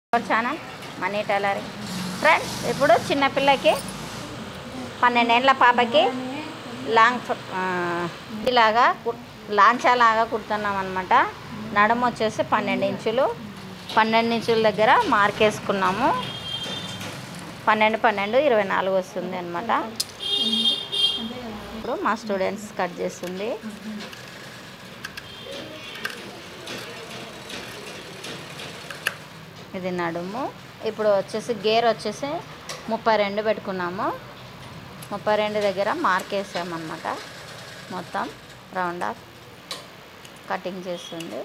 channel money tailoring friends ఇప్పుడు చిన్నపిల్లకి పన్నెండేళ్ళ పాపకి లాంగ్ ఫ్ర- ఆ, ఇలాగా కు- లాంచా లాగా కుడుతున్నాం అనమాట నడుము వచ్చేసి పన్నెండు ఇంచులు పన్నెండు ఇంచుల దగ్గర మార్క్ వేసుకున్నాము పన్నెండు పన్నెండు ఇరవై నాలుగు వస్తుంది అనమాట ఇప్పుడు మా స్టూడెంట్స్ కట్ చేస్తుంది ఇది నడుము ఇప్పుడు వచ్చేసి గేర్ వచ్చేసి ముప్పై రెండు పెట్టుకున్నాము ముప్పై రెండు దగ్గర మార్క్ వేసామన్నమాట మొత్తం రౌండ్ ఆఫ్ కటింగ్ చేస్తుంది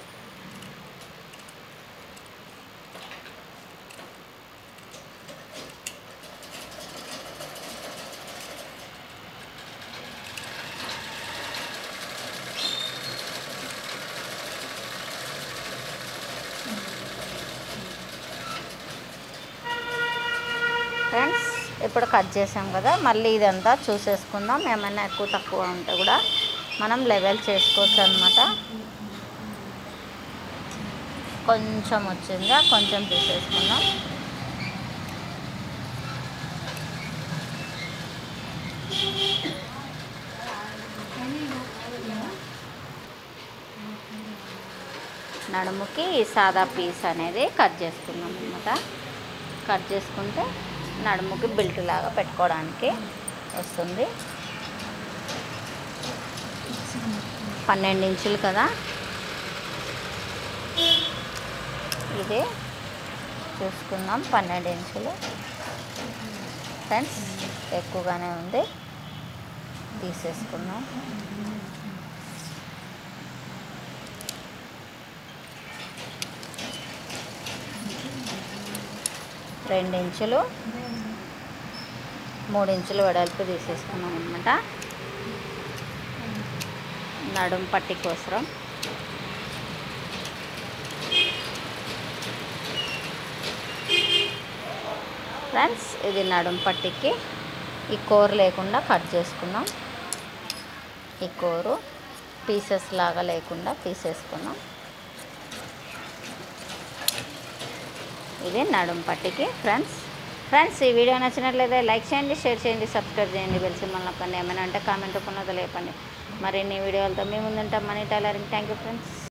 ఫ్రెండ్స్ ఇప్పుడు కట్ చేసాం కదా మళ్ళీ ఇదంతా చూసేసుకుందాం ఏమైనా ఎక్కువ తక్కువ ఉంటే కూడా మనం లెవెల్ చేసుకోవచ్చు అనమాట కొంచెం వచ్చిందా కొంచెం తీసేసుకుందాం నడుముకి సాదా పీస్ అనేది కట్ చేసుకుందాం అనమాట కట్ చేసుకుంటే నడుముకి బెల్ట్ లాగా పెట్టుకోవడానికి వస్తుంది పన్నెండు ఇంచులు కదా ఇది చూసుకుందాం పన్నెండు ఇంచులు ఫ్రెండ్స్ ఎక్కువగానే ఉంది తీసేసుకుందాం రెండు ఇంచులు మూడు ఇంచులు వెడల్పు తీసేసుకున్నాం అనమాట నడుం పట్టి కోసం ఫ్రెండ్స్ ఇది నడుం పట్టికి ఈ కోర్ లేకుండా కట్ చేసుకున్నాం ఈ కోరు పీసెస్ లాగా లేకుండా తీసేసుకున్నాం ఇది నడుం పట్టికి ఫ్రెండ్స్ ఫ్రెండ్స్ ఈ వీడియో నచ్చినట్లయితే లైక్ చేయండి షేర్ చేయండి సబ్స్క్రైబ్ చేయండి బెల్సి మన పని ఏమైనా అంటే కామెంట్ రూపంలో తెలియపండి మరిన్ని వీడియోలతో మీ ముందుంటాం money tailoring thank you friends